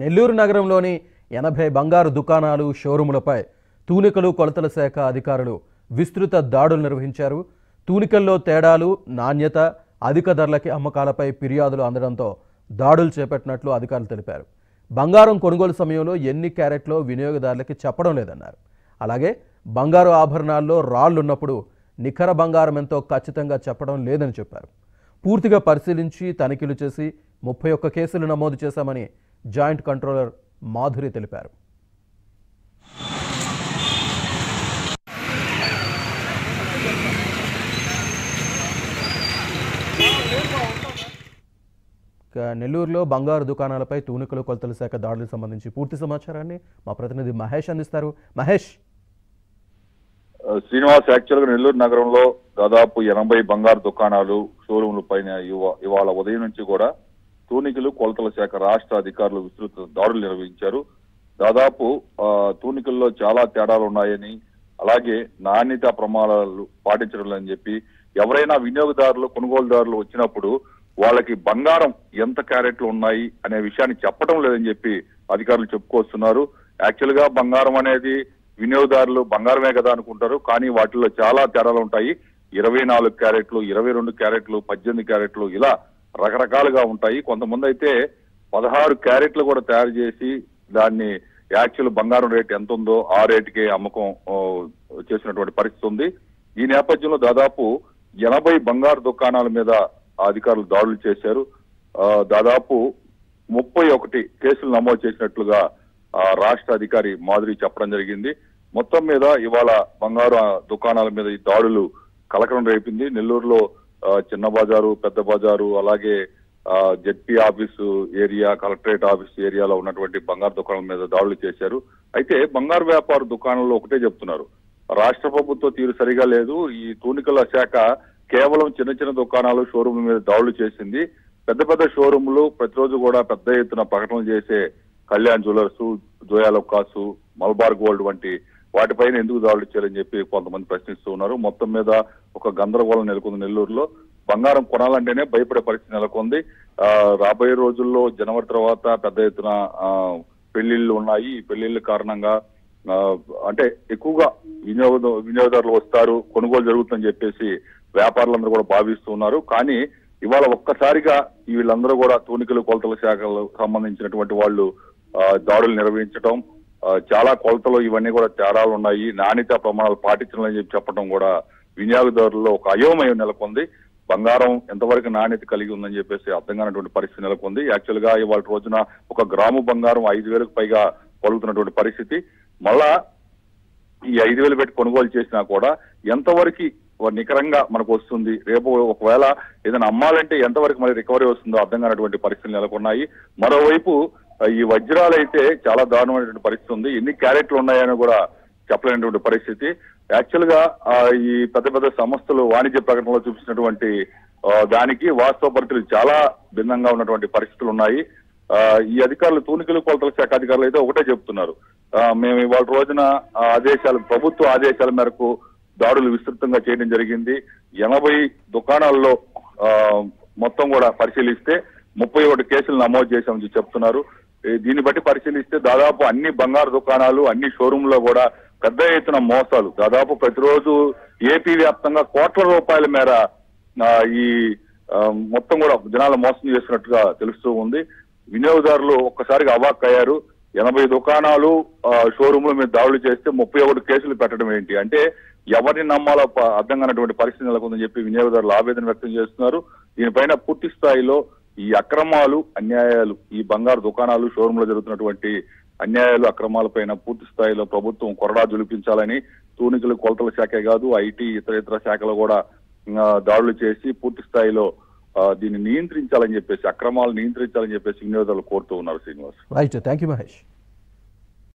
నెల్లూరు నగరంలోని ఎనభై బంగారు దుకాణాలు షోరూములపై తూనికలు కొలతల శాఖ అధికారులు విస్తృత దాడులు నిర్వహించారు తూనికల్లో తేడాలు నాణ్యత అధిక ధరలకి అమ్మకాలపై ఫిర్యాదులు అందడంతో దాడులు చేపట్టినట్లు అధికారులు తెలిపారు బంగారం కొనుగోలు సమయంలో ఎన్ని క్యారెట్లో వినియోగదారులకి చెప్పడం లేదన్నారు అలాగే బంగారు ఆభరణాల్లో రాళ్ళు ఉన్నప్పుడు నిఖర బంగారం ఎంతో ఖచ్చితంగా చెప్పడం లేదని చెప్పారు పూర్తిగా పరిశీలించి తనిఖీలు చేసి ముప్పై ఒక్క కేసులు నమోదు చేశామని జాయింట్ కంట్రోలర్ మాధురి తెలిపారు ఇక నెల్లూరులో బంగారు దుకాణాలపై తూనికలు కొలతల శాఖ దాడులకు సంబంధించి పూర్తి సమాచారాన్ని మా ప్రతినిధి మహేష్ అందిస్తారు మహేష్ శ్రీనివాస్ యాక్చువల్ గా నెల్లూరు నగరంలో దాదాపు ఎనభై బంగారు దుకాణాలు షోరూంల పైన ఇవ- ఇవాళ ఉదయం నుంచి కూడా తూనికలు కొలతల శాఖ రాష్ట్ర అధికారులు విస్తృత దాడులు నిర్వహించారు దాదాపు ఆ, తూనికల్లో చాలా తేడాలు ఉన్నాయని అలాగే నాణ్యత ప్రమాణాలు పాటించడం అని చెప్పి ఎవరైనా వినియోగదారులు కొనుగోలుదారులు వచ్చినప్పుడు వాళ్ళకి బంగారం ఎంత క్యారెట్లు ఉన్నాయి అనే విషయాన్ని చెప్పడం లేదని చెప్పి అధికారులు చెప్పుకొస్తున్నారు యాక్చువల్ గా బంగారం అనేది వినియోగదారులు బంగారమే కదా అనుకుంటారు కానీ వాటిలో చాలా తేడాలు ఉంటాయి ఇరవై నాలుగు క్యారెట్లు ఇరవై రెండు క్యారెట్లు పద్దెనిమిది క్యారెట్లు ఇలా రకరకాలుగా ఉంటాయి కొంతమంది అయితే పదహారు క్యారెట్లు కూడా తయారు చేసి దాన్ని యాక్చువల్ బంగారం రేట్ ఎంత ఉందో ఆ రేటుకే అమ్మకం ఆ, చేసినటువంటి పరిస్థితి ఉంది ఈ నేపథ్యంలో దాదాపు ఎనభై బంగారు దుకాణాల మీద ఆ అధికారులు దాడులు చేశారు ఆ, దాదాపు ముప్పై ఒకటి కేసులు నమోదు చేసినట్లుగా ఆ, రాష్ట్ర అధికారి మాధురి చెప్పడం జరిగింది మొత్తం మీద ఇవాళ బంగారు ఆ, దుకాణాల మీద ఈ దాడులు కలకలం రేపింది నెల్లూరులో ఆ, చిన్న బజారు పెద్ద బజారు అలాగే ఆ, ZP office area collectorate office ఏరియాలో ఉన్నటువంటి బంగారు దుకాణాల మీద దాడులు చేశారు అయితే బంగారు వ్యాపార దుకాణంలో ఒకటే చెప్తున్నారు రాష్ట్ర ప్రభుత్వ తీరు సరిగా లేదు ఈ తూనికల శాఖ కేవలం చిన్న చిన్న దుకాణాలు షోరూమ్ల మీద దాడులు చేసింది పెద్ద పెద్ద షోరూములు ప్రతిరోజు కూడా పెద్ద ఎత్తున ప్రకటనలు చేసే Kalyan jewellers Joyalukkas Malabar gold వంటి వాటిపైన ఎందుకు దాడులు చేయాలని చెప్పి కొంతమంది ప్రశ్నిస్తూ ఉన్నారు మొత్తం మీద ఒక గందరగోళం నెలకొంది నెల్లూరులో బంగారం కొనాలంటేనే భయపడే పరిస్థితి నెలకొంది ఆ, రాబోయే రోజుల్లో జనవరి తర్వాత పెద్ద ఎత్తున ఆ, పెళ్లిళ్ళు ఉన్నాయి ఈ పెళ్లిళ్ళ కారణంగా ఆ, అంటే ఎక్కువగా వినియోగ వినియోగదారులు వస్తారు కొనుగోలు జరుగుతుందని చెప్పేసి వ్యాపారులందరూ కూడా భావిస్తూ ఉన్నారు కానీ ఇవాళ ఒక్కసారిగా ఈ వీళ్ళందరూ కూడా తూనికలు కొలతల శాఖలకు సంబంధించినటువంటి వాళ్ళు ఆ, దాడులు నిర్వహించడం ఆ, చాలా కొలతలు ఇవన్నీ కూడా తేడాలు ఉన్నాయి నాణ్యత ప్రమాణాలు పాటించాలని చెప్పి చెప్పడం కూడా వినియోగదారుల్లో ఒక అయోమయం నెలకొంది బంగారం ఎంతవరకు నాణ్యత కలిగి ఉందని చెప్పేసి అర్థం కానటువంటి పరిస్థితి నెలకొంది యాక్చువల్ గా ఇవాళ రోజున ఒక గ్రాము బంగారం ఐదు వేలకు పైగా పలుకుతున్నటువంటి పరిస్థితి మళ్ళా ఈ ఐదు వేలు పెట్టి కొనుగోలు చేసినా కూడా ఎంతవరకు నికరంగా మనకు వస్తుంది రేపు ఒకవేళ ఏదైనా అమ్మాలంటే ఎంతవరకు మరి రికవరీ వస్తుందో అర్థం కానటువంటి పరిస్థితులు నెలకొన్నాయి మరోవైపు ఆ, ఈ వజ్రాలు అయితే చాలా దారుణమైనటువంటి పరిస్థితి ఉంది ఎన్ని క్యారెట్లు ఉన్నాయని కూడా చెప్పలేనటువంటి పరిస్థితి యాక్చువల్ గా ఆ, ఈ పెద్ద పెద్ద సంస్థలు వాణిజ్య ప్రకటనలో చూపించినటువంటి ఆ, దానికి వాస్తవ పరిస్థితులు చాలా భిన్నంగా ఉన్నటువంటి పరిస్థితులు ఉన్నాయి ఆ, ఈ అధికారులు తూనికలు కొలతల శాఖ అధికారులు అయితే ఒకటే చెప్తున్నారు ఆ, మేము ఇవాళ రోజున ఆ ఆదేశాలు ప్రభుత్వ ఆదేశాల మేరకు దాడులు విస్తృతంగా చేయడం జరిగింది ఎనభై దుకాణాల్లో ఆ, మొత్తం కూడా పరిశీలిస్తే ముప్పై ఒకటి కేసులు నమోదు చేశామని చెప్పి చెప్తున్నారు ఈ దీన్ని బట్టి పరిశీలిస్తే దాదాపు అన్ని బంగారు దుకాణాలు అన్ని షోరూంలో కూడా పెద్ద ఎత్తున మోసాలు దాదాపు ప్రతిరోజు ఏపీ వ్యాప్తంగా కోట్ల రూపాయల మేర ఆ, ఈ ఆ, మొత్తం కూడా జనాలు మోసం చేస్తున్నట్టుగా తెలుస్తూ ఉంది వినియోగదారులు ఒక్కసారిగా అవాక్ అయ్యారు ఎనభై దుకాణాలు ఆ, షోరూంల మీద దాడులు చేస్తే ముప్పై ఒకటి కేసులు పెట్టడం ఏంటి అంటే ఎవరిని నమ్మాలో ప- అర్థం కానటువంటి పరిస్థితి నెలకొందని చెప్పి వినియోగదారులు ఆవేదన వ్యక్తం చేస్తున్నారు దీనిపైన పూర్తి స్థాయిలో ఈ అక్రమాలు అన్యాయాలు ఈ బంగారు దుకాణాలు షోరూంలో జరుగుతున్నటువంటి అన్యాయాలు అక్రమాలపైన పూర్తి స్థాయిలో ప్రభుత్వం కొరడా జులిపించాలని తూనికలు కొలతల శాఖే కాదు ఐటీ ఇతర ఇతర శాఖలు కూడా ఆ, దాడులు చేసి పూర్తి స్థాయిలో ఆ, దీన్ని నియంత్రించాలని చెప్పేసి అక్రమాలు నియంత్రించాలని చెప్పేసి వినియోగదారులు కోరుతూ ఉన్నారు Srinivas right thank you Mahesh